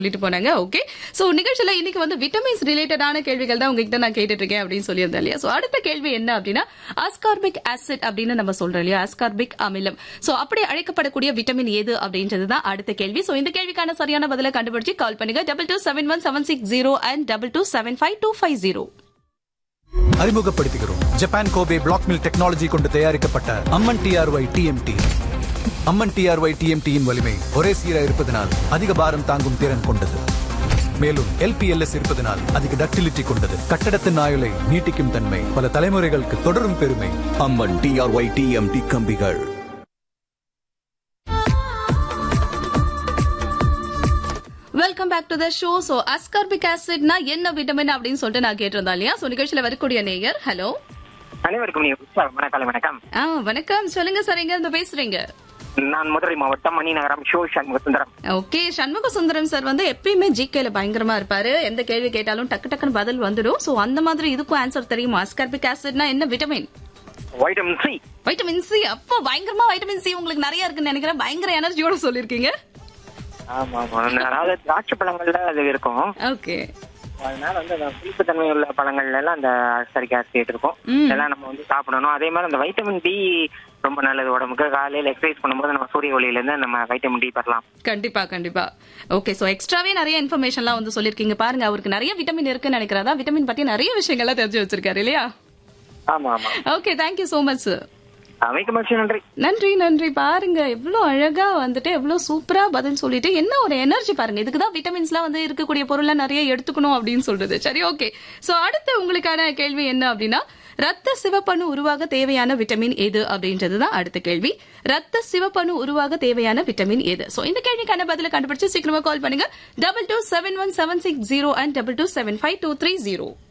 சொல்லிட்டு போனாங்க okay so நிகழ்ச்சியில இன்னைக்கு வந்து விட்டமின்ஸ் ரிலேட்டடான கேள்விகள் தான் உங்ககிட்ட நான் கேட்டுட்டு இருக்கேன் அப்படின்னு சொல்லியிருந்தேன் இல்லையா சோ அடுத்த கேள்வி என்ன அப்படின்னா ஆஸ்கார்பிக் ஆசிட் அப்படின்னு நம்ம சொல்றோம் இல்லையா ஆஸ்கார்பிக் அமிலம் சோ அப்படி அழைக்கப்படக்கூடிய விட்டமின் எது அப்படின்றது தான் அடுத்த கேள்வி சோ இந்த கேள்விக்கான சரியான பதிலை கண்டுபிடிச்சு கால் பண்ணுங்க double two seven one seven six zero and double two seven five two five zero அறிமுகப்படுத்துகிறோம் Japan Kobe block mill technology கொண்டு தயாரிக்கப்பட்ட Amman TRY TMT Amman TRY டிஎம்டியின் வலிமை ஒரே சீராக இருப்பதனால் அதிக பாரம் தாங்கும் திறன் கொண்டது மேலும் எல்பிஎல்எஸ் இருப்பதனால் அதிக டக்டிலிட்டி கொண்டது கட்டடத்தின் ஆயுளை நீட்டிக்கும் தன்மை பல தலைமுறைகளுக்கு தொடரும் பெருமை அம்மன் டிஆர்ஒய் டிஎம்டி கம்பிகள் welcome back to the show so ascorbic ஆசிட்னா என்ன விட்டமின் அப்படின்னு சொல்லிட்டு நான் கேட்டிருந்தேன் இல்லையா சோ நிகழ்ச்சியில வரக்கூடிய நேயர் ஹலோ அனைவருக்கும் நீ உற்சாகமான காலை வணக்கம் ஆ வணக்கம் சொல்லுங்க சார் எங்க இருந்து பேசுறீங்க நான் மதுரை மாவட்டம் மணி நகரம் ஷோ Shanmugasundaram okay Shanmugasundaram sir வந்து எப்பயுமே ஜிகேல பயங்கரமா இருப்பாரு எந்த கேள்வி கேட்டாலும் டக்கு டக்குன்னு பதில் வந்துடும் சோ அந்த மாதிரி இதுக்கும் ஆன்சர் தெரியுமா அஸ்கார்பிக் ஆசிட்னா என்ன vitamin vitamin C vitamin C அப்போ பயங்கரமா வைட்டமின் சி உங்களுக்கு நிறைய இருக்குன்னு நினைக்கிறேன் பயங்கர எனர்ஜியோட சொல்லிருக்கீங்க ஆமா ஆமா அதாவது திராட்சை பழங்கள்ல அது இருக்கும் ஓகே அதனால வந்து அந்த புளிப்பு தன்மை உள்ள பழங்கள்ல எல்லாம் அந்த அஸ்டரிக் ஆசிட் இருக்கும் ம். இதெல்லாம் நம்ம வந்து சாப்பிடணும் அதே மாதிரி அந்த வைட்டமின் டி ரொம்ப நல்லது உடம்புக்கு காலையில எக்ஸசைஸ் பண்ணும்போது நம்ம சூரிய ஒளியில இருந்து நம்ம வைட்டமின் டி பெறலாம் கண்டிப்பா கண்டிப்பா ஓகே சோ எக்ஸ்ட்ராவே நிறைய இன்ஃபர்மேஷன்லாம் வந்து சொல்லிருக்கீங்க பாருங்க அவருக்கு நிறைய விட்டமின் இருக்குன்னு நினைக்கிறதா விட்டமின் பத்தி நிறைய விஷயங்கள்லாம் தெரிஞ்சு வச்சிருக்காரு இல்லையா ஆமா ஆமா okay thank you so much sir அமைக்க மகிழ்ச்சி நன்றி நன்றி நன்றி பாருங்க எவ்வளவு அழகா வந்துட்டு எவ்வளவு சூப்பரா பதில் சொல்லிட்டு என்ன ஒரு எனர்ஜி பாருங்க இதுக்கு தான் விட்டமின்ஸ்லாம் வந்து இருக்கக்கூடிய பொருளை நிறைய எடுத்துக்கணும் அப்படின்னு சொல்றது சரி ஓகே சோ அடுத்து உங்களுக்கான கேள்வி என்ன அப்படின்னா ரத்த சிவப்பணு உருவாக தேவையான விட்டமின் எது அப்படின்றது தான் அடுத்த கேள்வி ரத்த சிவப்பணு உருவாக தேவையான விட்டமின் எது சோ இந்த கேள்விக்கான பதில கண்டுபிடிச்சு சீக்கிரமா கால் பண்ணுங்க double two seven one seven six zero and double two seven five two three zero